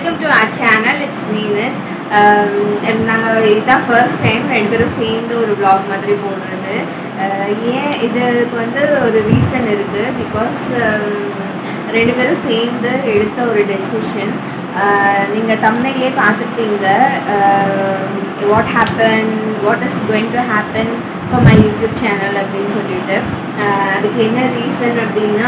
Welcome to our channel it's மீனட்ஸ் நாங்கள் இதுதான் ஃபர்ஸ்ட் டைம் ரெண்டு பேரும் சேர்ந்து ஒரு vlog மாதிரி போடுறது Uh, ஏன் இதுக்கு வந்து ஒரு ரீசன் இருக்குது பிகாஸ் ரெண்டு பேரும் சேர்ந்து எடுத்த ஒரு டெசிஷன் நீங்கள் தமிழ்லேயே பார்த்துருப்பீங்க what happen what is going to happen for my YouTube channel அப்படின்னு சொல்லிட்டு Uh, அதுக்கு என்ன ரீசன் அப்படின்னா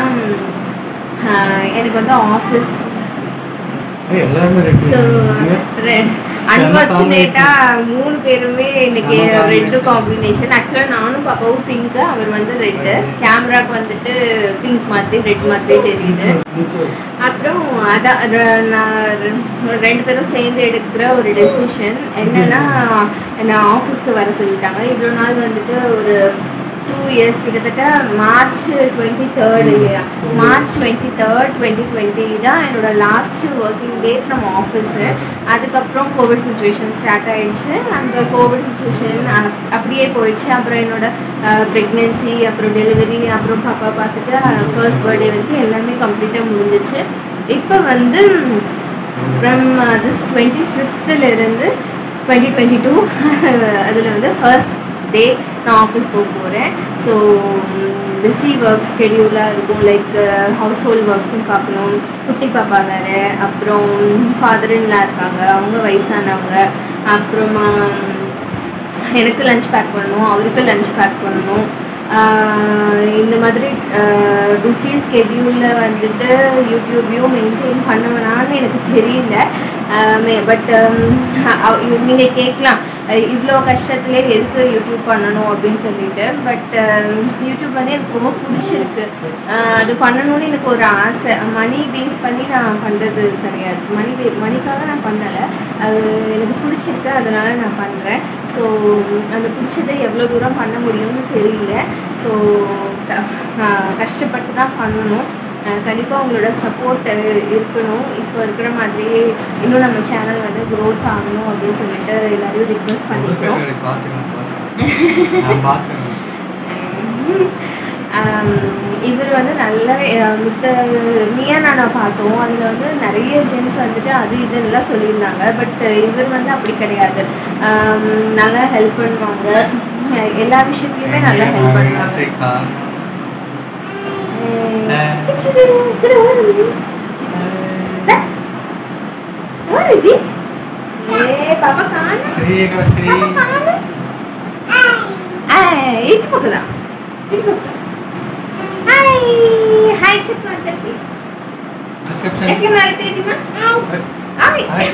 ஆஹ் எனக்கு வந்து ஆஃபீஸ் ஏய், எல்லாருமே ரெண்டு ஸோ பேருமே. அன்ஃபார்ச்சுனேட்டாக மூணு பேருமே இன்னைக்கு செம ரெட்டு combination. காம்பினேஷன் ஆக்சுவலாக நானும் பாப்பாவும் பிங்க்கு அவர் வந்து ரெட்டு கேமராக்கு வந்துட்டு பிங்க் மாதிரி ரெட் மாதிரி தெரியுது அப்புறம் அதான் ர- நான் ரெ- ரெண்டு பேரும் சேர்ந்து எடுக்கிற ஒரு டெசிஷன் என்னன்னா என்னை ஆஃபீஸ்க்கு வர சொல்லிட்டாங்க இவ்வளோ நாள் வந்துட்டு ஒரு டூ இயர்ஸ் கிட்டத்தட்ட மார்ச் டுவெண்ட்டி தேர்ட் இல்லையா March twenty third twenty twenty தான் என்னோட last working day from office அதுக்கப்புறம் கோவிட் சுச்சுவேஷன் ஸ்டார்ட் ஆயிடுச்சு அந்த கோவிட் சுச்சுவேஷன் அப்படியே போயிடுச்சு அப்புறம் என்னோட ப்ரெக்னென்சி அப்புறம் டெலிவரி அப்புறம் பாப்பா பார்த்துட்டு ஃபர்ஸ்ட் பர்த்டே வரைக்கும் எல்லாமே கம்ப்ளீட்டாக முடிஞ்சிச்சு இப்போ வந்து ஃப்ரம் திஸ் டுவெண்ட்டி சிக்ஸ்த்துலேருந்து டுவெண்ட்டி டுவெண்ட்டி டூ அதில் வந்து ஃபர்ஸ்ட் டே நான் ஆஃபீஸ் போக போகிறேன் ஸோ பிஸி ஒர்க் ஸ்கெடியூலாக இருக்கும் லைக் ஹவுஸ் ஹோல்ட் ஒர்க்ஸும் பார்க்கணும் குட்டி பாப்பா வேறு அப்புறம் ஃபாதர்லாம் இருக்காங்க அவங்க வயசானவங்க அப்புறமா எனக்கு லஞ்ச் பேக் பண்ணணும் அவருக்கு லஞ்ச் பேக் பண்ணணும் ஆஹ் இந்த மாதிரி பிஸி ஸ்கெடியூலில் வந்துட்டு யூடியூப்பையும் மெயின்டைன் பண்ணுவேனான்னு எனக்கு தெரியல பட் நீங்கள் கேட்கலாம் இவ்வளோ கஷ்டத்துலேயே எதுக்கு யூடியூப் பண்ணணும் அப்படின்னு சொல்லிட்டு பட் யூடியூப் வந்து எனக்கு ரொம்ப பிடிச்சிருக்கு ஆஹ் அது பண்ணணும்னு எனக்கு ஒரு ஆசை மணி பேஸ் பண்ணி நான் பண்ணுறது கிடையாது மணி பே மணிக்காக நான் பண்ணலை அது எனக்கு பிடிச்சிருக்கு அதனால நான் பண்ணுறேன் ஸோ அந்த பிடிச்சதை எவ்வளோ தூரம் பண்ண முடியும்னு தெரியல ஸோ கஷ்டப்பட்டு தான் பண்ணணும் கண்டிப்பாக உங்களோட சப்போர்ட் இருக்கணும் இப்போ இருக்கிற மாதிரியே இன்னும் நம்ம சேனல் வந்து க்ரோத் ஆகணும் அப்படின்னு சொல்லிட்டு எல்லாரையும் ரிக்வெஸ்ட் பண்ணிக்கிறோம் உங்களுக்கு பார்த்துக்கலாம், பார்த்துக்கலாம். நான் பார்த்துக்கிறேன். இவர் வந்து நல்ல அஹ், மித்த மியா நானா பார்த்தோம் அதில் வந்து நிறைய ஜென்ஸ் வந்துட்டு அது இதுன்னெலாம் சொல்லியிருந்தாங்க பட் இவர் வந்து அப்படி கிடையாது ஆம், நல்லா ஹெல்ப் பண்ணுவாங்க அஹ், எல்லா விஷயத்துலையுமே நல்லா ஹெல்ப் பண்ணுவாங்க சரிக்கா. அஹ், கிச்சிடு, கிட ஓடுது. டா. ஓடுது. ஏ பாப்பா காணு ஸ்ரீகா, ஸ்ரீ. பாப்பா காணு ஆ, இட்டு பக்கம் தான் இட்டு பக்கம் ஹாய் ஹாய் చెప్పు అందరికి Reception. ఎట్లా మాట్లాడేదిమా ஹாய் Hi.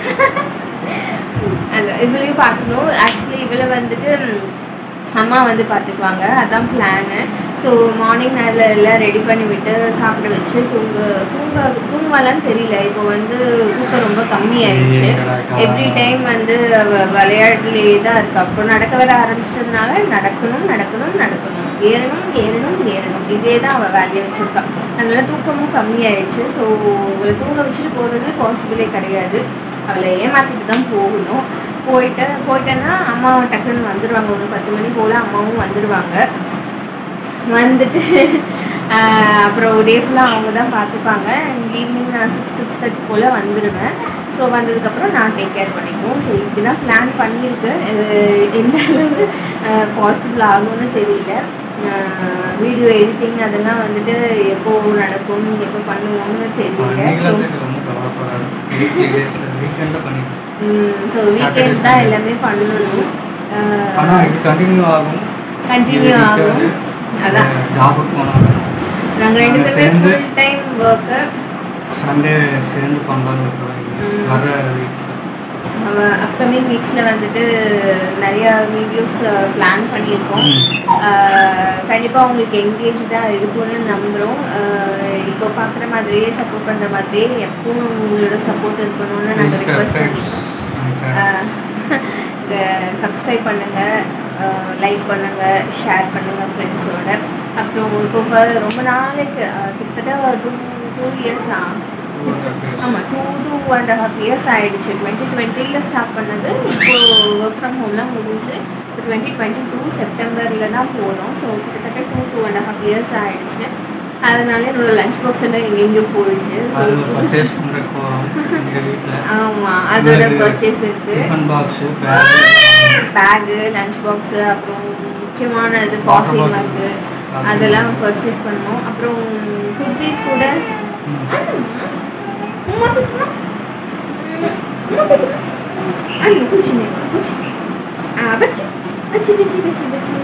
அந்த இவளையும் பார்க்கணும் ஆக்சுவலி இவளை வந்துட்டு ம், அம்மா வந்து பார்த்துக்குவாங்க அதான் பிளானு ஸோ மார்னிங் நேரில் எல்லாம் ரெடி பண்ணி விட்டு சாப்பிட வச்சு தூங்க தூங்க தூங்கலான்னு தெரியல இப்போ வந்து தூக்கம் ரொம்ப கம்மியாயிடுச்சு எவ்ரி டைம் வந்து அவ விளையாட்டுலேயே தான் இருக்கா அப்புறம் நடக்க வர ஆரம்பிச்சதுனால நடக்கணும் நடக்கணும் நடக்கணும் ஏறணும் ஏறணும் ஏறணும் இதே தான் அவள் வேலையை வச்சுருக்கா அதனால தூக்கமும் கம்மியாயிடுச்சு ஸோ அவளை தூங்க வச்சுட்டு போகிறது பாசிபிளே கிடையாது அவளை ஏமாற்றிட்டு தான் போகணும் போயிட்டு போயிட்டேன்னா அம்மா டக்குன்னு வந்துடுவாங்க ஒரு பத்து மணி போல் அம்மாவும் வந்துடுவாங்க வந்துட்டு ஆஹ், அப்புறம் டே ஃபுல்லாக அவங்க தான் பார்த்துப்பாங்க ஈவினிங் நான் சிக்ஸ் சிக்ஸ் தேர்ட்டி போல் வந்துடுவேன் ஸோ வந்ததுக்கப்புறம் நான் டேக் கேர் பண்ணிக்குவோம் ஸோ இப்படி தான் பிளான் பண்ணியிருக்கு இது எந்த அளவு பாசிபிள் ஆகும்னு தெரியல வீடியோ எடிட்டிங் அதெல்லாம் வந்துட்டு எப்போ நடக்கும் எப்போ பண்ணுவோம்னு தெரியல ஸோ நீங்களும் எனக்கு ரொம்ப கவலைப்படாது. Weekly days ல weekend ல பண்ணிக்கலாம். ஸோ வீக்கெண்ட் தான் எல்லாமே பண்ணணும் ஆனா இது continue ஆகும். கண்டினியூ இது ஆகும் இருக்காது. அதான் இது job க்கு போனாலும் நாங்கள் ரெண்டு நாங்க பேருமே சேர்ந்து- ஃபுல் டைம் ஒர்க்கு Sunday சேர்ந்து பண்ணலாம்னு இருக்கிறோம். ம். வர weeks ல. அப்கமிங் வீக்ஸில் வந்துட்டு நிறையா வீடியோஸ் பிளான் பண்ணியிருக்கோம் ம். கண்டிப்பாக உங்களுக்கு என்கேஜாக இருக்கும்னு நம்புகிறோம் இப்போ பார்க்குற மாதிரியே சப்போர்ட் பண்ணுற மாதிரியே எப்பவும் உங்களோட சப்போர்ட் இருக்கணும்னு நாங்கள் Please request subscribe my channel. Subscribe பண்ணுங்கள் லைக் பண்ணுங்கள் ஷேர் பண்ணுங்கள் ஃப்ரெண்ட்ஸோட அப்புறம் இப்போ ஃப- ரொம்ப நாளைக்கு அஹ், கிட்டத்தட்ட டூ டூ இயர்ஸ் ஆமாம் two two and half years ஆயிடுச்சு டுவெண்ட்டி டுவெண்ட்டியில் ஸ்டார்ட் பண்ணது இப்போ ஒர்க் ஃப்ரம் ஹோம்லாம் முடிஞ்சு இப்போ டுவெண்ட்டி டுவெண்ட்டி டூ செப்டம்பரில் தான் போகிறோம் ஸோ கிட்டத்தட்ட two two and half years ஆயிடுச்சு அதனால என்னோட லஞ்ச் பாக்ஸ் எல்லாம் எங்கெங்கேயோ போயிடுச்சு அது ஸோ பர்ச்சேஸ் பண்ண பண்ணுறதுக்கு போகிறோம் எங்கள் வீட்டில் ஆமாம் அதோட பர்ச்சேஸ் இருக்கு tiffin box bag bag lunch box அப்புறம் முக்கியமான இது Water காஃபி bottle. மக்கு அதெல்லாம் பர்ச்சேஸ் பண்ணோம் அப்புறம் குர்தீஸ் கூட உமா பிடிக்குமா? உமா பிடிக்குமா? அண்ணா, குடிச்சுனே, குடிச்சு. ஆ, பச்சி, பச்சி, பச்சி, பச்சி, பச்சி.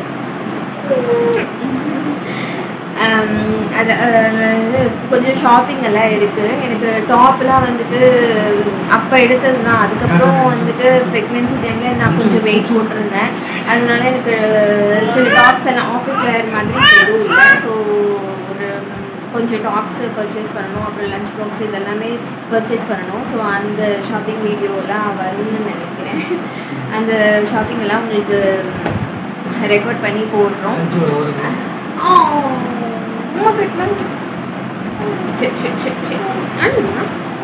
ஆம், அது அஹ், கொஞ்சம் ஷாப்பிங் எல்லாம் இருக்கு எனக்கு டாப்லாம் வந்துட்டு அப்போ எடுத்தது தான் அதுக்கப்புறம் வந்துட்டு ப்ரெக்னென்சி டைமில் நான் கொஞ்சம் வெயிட் போட்டிருந்தேன் அதனால எனக்கு சில டாப்ஸ் எல்லாம் ஆஃபீஸ் வேர் மாதிரி இப்ப எதுவும் இல்லை ஸோ ஒரு கொஞ்சம் டாப்ஸ் பர்ச்சேஸ் பண்ணணும் அப்புறம் லஞ்ச் பாக்ஸ் இதெல்லாமே பர்ச்சேஸ் பண்ணணும் ஸோ அந்த ஷாப்பிங் வீடியோலாம் வரும்னு நினைக்கிறேன் அந்த ஷாப்பிங் எல்லாம் உங்களுக்கு ரெக்கார்ட் பண்ணி போடுறோம் லஞ்சோட ஒரு Oh, uma pergunta. Check, check, check, check. அண்ணா.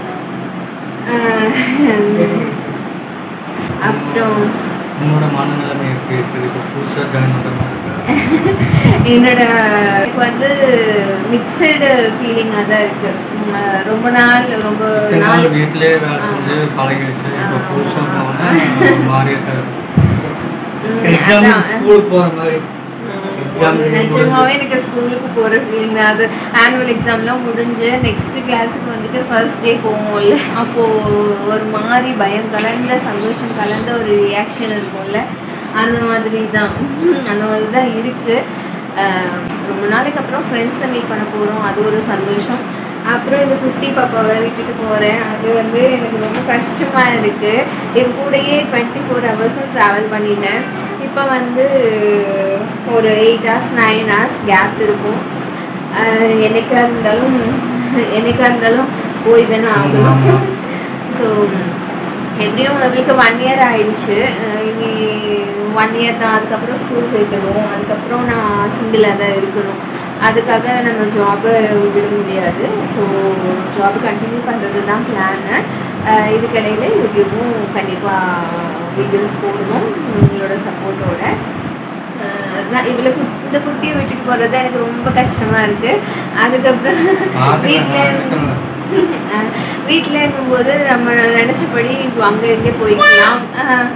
அப்புறம் உன்னோட மனநிலைமை எப்படி இருக்குது இப்போ புதுசாக ஜாயின் பண்ணுற மாதிரி இருக்கா என்னோட எனக்கு வந்து மிக்சடு ஃபீலிங்காக தான் இருக்கு உம், அஹ் ரொம்ப நாள் ரொம்ப இத்தனை நாள் நாள் வீட்டிலே வேலை செஞ்சு பழகிடுச்சு இப்போ புதுசாக போனால் மாறியே தான் இருக்கு உம், எக்ஸாம் அதான். ஸ்கூலுக்கு போகிற மாதிரி Exam உம், நிஜமாவே எனக்கு ஸ்கூலுக்கு போகிற ஃபீலிங் தான் அது ஆனுவல் எக்ஸாம்லாம் முடிஞ்சு நெக்ஸ்ட் கிளாஸுக்கு வந்துட்டு ஃபர்ஸ்ட் டே போவோம்ல அப்போது ஒரு மாதிரி பயம் கலந்த சந்தோஷம் கலந்த ஒரு ரியாக்ஷன் இருக்கும்ல அந்த மாதிரி தான் உம், அந்த மாதிரி தான் இருக்குது ரொம்ப நாளைக்கு அப்புறம் ஃப்ரெண்ட்ஸை மீட் பண்ண போகிறோம் அது ஒரு சந்தோஷம் அப்புறம் இந்த குட்டி பாப்பாவை விட்டுட்டு போகிறேன் அது வந்து எனக்கு ரொம்ப கஷ்டமாக இருக்குது என் கூடயே டுவெண்ட்டி ஃபோர் ஹவர்ஸும் ட்ராவல் பண்ணிட்டேன் இப்போ வந்து ஒரு eight hours nine hours gap இருக்கும் ஆஹ் என்னைக்கா இருந்தாலும் என்னைக்கா இருந்தாலும் போய் தானே ஆகணும் ஆமா. ஸோ எப்படியும் அவளுக்கு ஒன் இயர் ஆயிடுச்சு அஹ் இனி ஒன் இயர் தான் அதுக்கப்புறம் ஸ்கூல் சேர்க்கணும் அதுக்கப்புறம் நான் சிங்கிளாக தான் இருக்கணும் அதுக்காக நம்ம ஜாபை விட முடியாது ஸோ ஜாப் கண்டினியூ பண்ணுறது தான் பிளானு இதுக்கிடையில் யூடியூப்பும் கண்டிப்பாக வீடியோஸ் போடணும் உங்களோட சப்போர்ட்டோட அதுதான் இவ்வளோ இந்த குட்டியை விட்டுட்டு போகிறது எனக்கு ரொம்ப கஷ்டமாக இருக்குது அதுக்கப்புறம் வீட்டில் வீட்டில் இருக்கும்போது நம்ம நினச்சபடி இப்போ அங்கே இங்கே போய்க்கலாம் ஆஹ்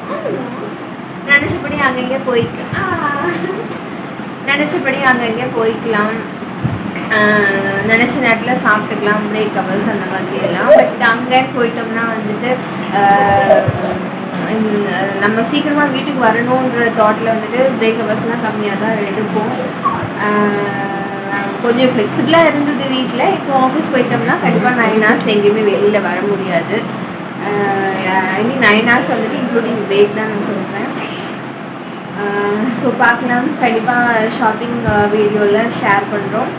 நினச்சபடி அங்கே இங்கே போய்க்கலாம் நினச்சபடி அங்கே இங்கே போய்க்கலாம் ஆஹ் நினச்ச நேரத்தில் சாப்பிட்டுக்கலாம் பிரேக் ஹவர்ஸ் அந்த மாதிரி எல்லாம் பட் அங்கே போயிட்டோம்னா வந்துட்டு ஆஹ் இந்த நம்ம சீக்கிரமாக வீட்டுக்கு வரணுன்ற தாட்டில் வந்துட்டு பிரேக் ஹவர்ஸ்லாம் கம்மியாக தான் எடுப்போம் ஆஹ் கொஞ்சம் ஃப்ளெக்சிபிளாக இருந்தது வீட்டில் இப்போ ஆஃபீஸ் போயிட்டோம்னா கண்டிப்பாக நைன் ஹவர்ஸ் எங்கேயுமே வெளியில் வர முடியாது ஐ மீன் நைன் ஹவர்ஸ் வந்துட்டு இன்க்ளூடிங் பிரேக் தான் நான் சொல்கிறேன் ஸோ பார்க்கலாம் கண்டிப்பாக ஷாப்பிங் வீடியோவில் ஷேர் பண்ணுறோம்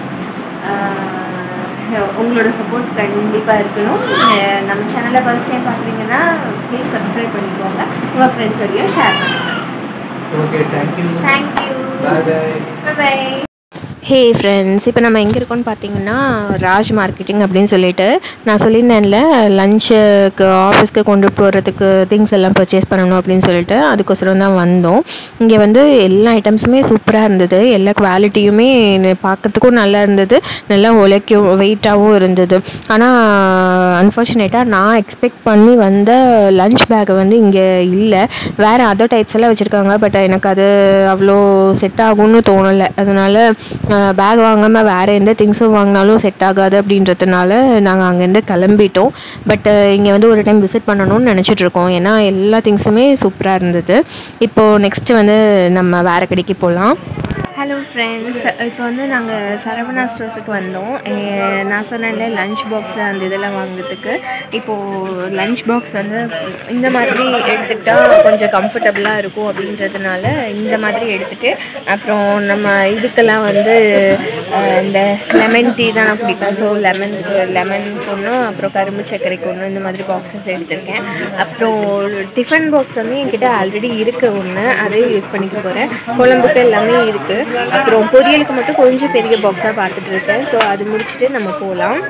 உங்களோட சப்போர்ட் கண்டிப்பாக இருக்கணும் அஹ் நம்ம சேனலை ஃபர்ஸ்ட் டைம் பார்க்குறீங்கன்னா ப்ளீஸ் சப்ஸ்கிரைப் பண்ணிக்கோங்க உங்கள் ஃப்ரெண்ட்ஸ் வரையும் ஷேர் பண்ணுங்கள் okay thank you thank you bye bye bye hey friends இப்போ நம்ம எங்கே இருக்கோம்னு பார்த்தீங்கன்னா ராஜ் மார்க்கெட்டிங் அப்படின்னு சொல்லிட்டு நான் சொல்லியிருந்தேன்ல லஞ்சுக்கு ஆஃபீஸ்க்கு கொண்டு போகிறதுக்கு திங்ஸ் எல்லாம் பர்ச்சேஸ் பண்ணணும் அப்படின்னு சொல்லிட்டு அதுக்கோசரம் தான் வந்தோம் இங்கே வந்து எல்லா ஐட்டம்ஸுமே சூப்பராக இருந்தது எல்லா குவாலிட்டியுமே பார்க்கறதுக்கும் நல்லா இருந்தது நல்லா உழைக்கும் வெயிட்டாகவும் இருந்தது ஆனால் அன்ஃபார்ச்சுனேட்டாக நான் எக்ஸ்பெக்ட் பண்ணி வந்த லஞ்ச் பேக்கை வந்து இங்கே இல்லை வேறு அதர் டைப்ஸ் எல்லாம் வச்சுருக்காங்க பட் எனக்கு அது அவ்வளோ செட் ஆகும்னு தோணலை அதனால் பேக் வாங்காமல் வேறு எந்த திங்ஸும் வாங்கினாலும் செட் ஆகாது அப்படின்றதுனால நாங்கள் அங்கேருந்து கிளம்பிட்டோம் பட் இங்கே வந்து ஒரு டைம் விசிட் பண்ணணும்னு நினச்சிட்டு இருக்கோம் ஏன்னா எல்லா திங்ஸுமே சூப்பராக இருந்தது இப்போது நெக்ஸ்ட்டு வந்து நம்ம வேறு கடைக்கு போகலாம் ஹலோ ஃப்ரெண்ட்ஸ் இப்போ வந்து நாங்கள் சரவணா ஸ்டோர்ஸுக்கு வந்தோம் எ- நான் சொன்னேன்ல லஞ்ச் பாக்ஸில் அந்த இதெல்லாம் வாங்குறதுக்கு இப்போது லஞ்ச் பாக்ஸ் வந்து இந்த மாதிரி எடுத்துக்கிட்டால் கொஞ்சம் கம்ஃபர்டபுளாக இருக்கும் அப்படின்றதுனால இந்த மாதிரி எடுத்துகிட்டு அப்புறம் நம்ம இதுக்கெல்லாம் வந்து அஹ், இந்த லெமன் டீ தான் நான் குடிப்பேன் ஸோ லெமனுக்கு லெமனுக்கு ஒன்று அப்புறம் கரும்பு சர்க்கரைக்கு ஒன்று இந்த மாதிரி பாக்ஸஸ் எடுத்திருக்கேன் அப்புறம் டிஃபன் பாக்ஸ் வந்து என்கிட்ட ஆல்ரெடி இருக்குது ஒன்று அதே யூஸ் பண்ணிக்க போகிறேன் குழம்புக்கு எல்லாமே இருக்குது அப்புறம் பொரியலுக்கு மட்டும் கொஞ்சம் பெரிய பாக்ஸாக பார்த்துட்டு இருக்கேன் ஸோ அது முடிச்சுட்டு நம்ம போகலாம்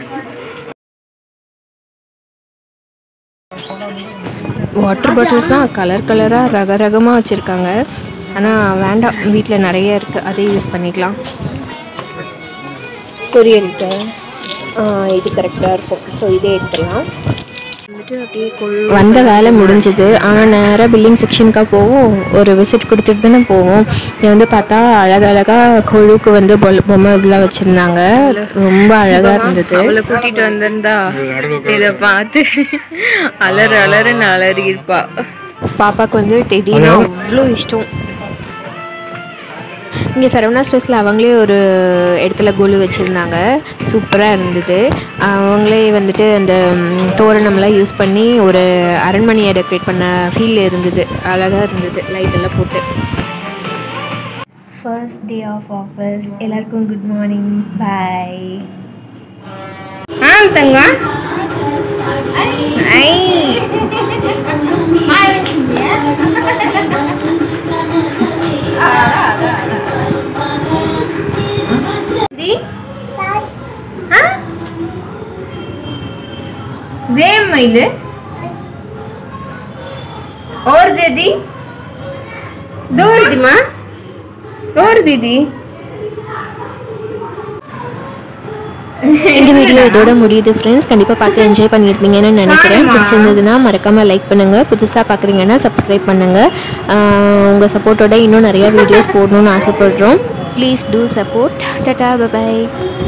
வாட்டர் பாட்டில்ஸ் தான் கலர் கலராக ரக ரகமாக வச்சுருக்காங்க ஆனால் வேண்டாம் வீட்டில் நிறைய இருக்குது அதே யூஸ் பண்ணிக்கலாம் பொரியலுக்கு இது கரெக்டாக இருக்கும் ஸோ இதே எடுத்துடலாம் வந்துட்டு அப்படியே கொள்ளு வந்த வேலை முடிஞ்சுது ஆனால் நேராக பில்லிங் செக்ஷனுக்காக போவோம் ஒரு விசிட் கொடுத்துட்டு தானே போவோம் இங்கே வந்து பார்த்தா அழகழகாக கொழுக்கு வந்து பொல் பொம்மை இதெல்லாம் வச்சுருந்தாங்க ரொம்ப அழகாக இருந்தது அவளை கூட்டிட்டு வந்திருந்தா இதை பார்த்து அலறு அலறுன்னு அலறி இருப்பா பாப்பாவுக்கு வந்து டெடினா அவ்வளோ இஷ்டம் இங்கே சரவணா ஸ்டோர்ஸில் அவங்களே ஒரு இடத்துல கொலு வச்சுருந்தாங்க சூப்பராக இருந்தது அவங்களே வந்துட்டு அந்த ம், தோரணம்லாம் யூஸ் பண்ணி ஒரு அரண்மனையை டெக்கரேட் பண்ண ஃபீல் இருந்தது அழகாக இருந்தது லைட் எல்லாம் போட்டு ஃபர்ஸ்ட் டே ஆஃப் ஆஃபீஸ் எல்லாருக்கும் குட் மார்னிங் பாய் ஆ தங்க ஐ दी हाँ दे मैले और दे दी दूर दी माँ और दीदी இந்த வீடியோ இதோட முடியுது ஃப்ரெண்ட்ஸ் கண்டிப்பாக பார்த்து என்ஜாய் பண்ணியிருப்பீங்கன்னு நினைக்கிறேன் பிடிச்சிருந்ததுன்னா மறக்காமல் லைக் பண்ணுங்கள் புதுசாக பார்க்குறீங்கன்னா சப்ஸ்கிரைப் பண்ணுங்கள் உங்கள் சப்போர்ட்டோட இன்னும் நிறையா வீடியோஸ் போடணும்னு ஆசைப்படுறோம் please do support tata bye bye